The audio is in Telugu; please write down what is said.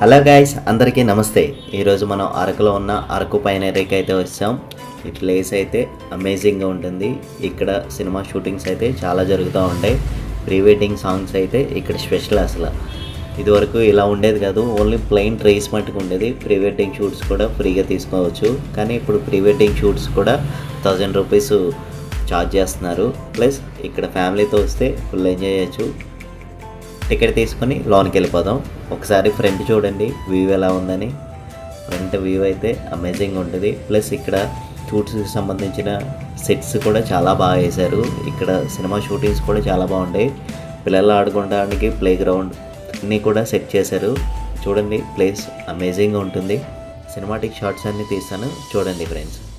హలో గాయస్ అందరికీ నమస్తే ఈరోజు మనం అరకులో ఉన్న అరకు పైనరీకి అయితే వచ్చాం ఈ ప్లేస్ అయితే అమేజింగ్గా ఉంటుంది ఇక్కడ సినిమా షూటింగ్స్ అయితే చాలా జరుగుతూ ఉంటాయి ప్రీ వెడ్డింగ్ సాంగ్స్ అయితే ఇక్కడ స్పెషల్ అసలు ఇదివరకు ఇలా ఉండేది కాదు ఓన్లీ ప్లెయిన్ ట్రేస్ మట్టుకు ఉండేది ప్రీ వెడ్డింగ్ షూట్స్ కూడా ఫ్రీగా తీసుకోవచ్చు కానీ ఇప్పుడు ప్రీ వెడ్డింగ్ షూట్స్ కూడా థౌజండ్ రూపీస్ ఛార్జ్ చేస్తున్నారు ప్లస్ ఇక్కడ ఫ్యామిలీతో వస్తే ఫుల్ ఎంజాయ్ చేయొచ్చు టికెట్ తీసుకొని లోన్కి వెళ్ళిపోదాం ఒకసారి ఫ్రంట్ చూడండి వ్యూ ఎలా ఉందని ఫ్రంట్ వ్యూ అయితే అమేజింగ్ ఉంటుంది ప్లస్ ఇక్కడ షూట్స్కి సంబంధించిన సెట్స్ కూడా చాలా బాగా వేశారు ఇక్కడ సినిమా షూటింగ్స్ కూడా చాలా బాగుంటాయి పిల్లలు ఆడుకోవడానికి ప్లే గ్రౌండ్ అన్నీ కూడా సెట్ చేశారు చూడండి ప్లేస్ అమేజింగ్గా ఉంటుంది సినిమాటిక్ షార్ట్స్ అన్నీ తీస్తాను చూడండి ఫ్రెండ్స్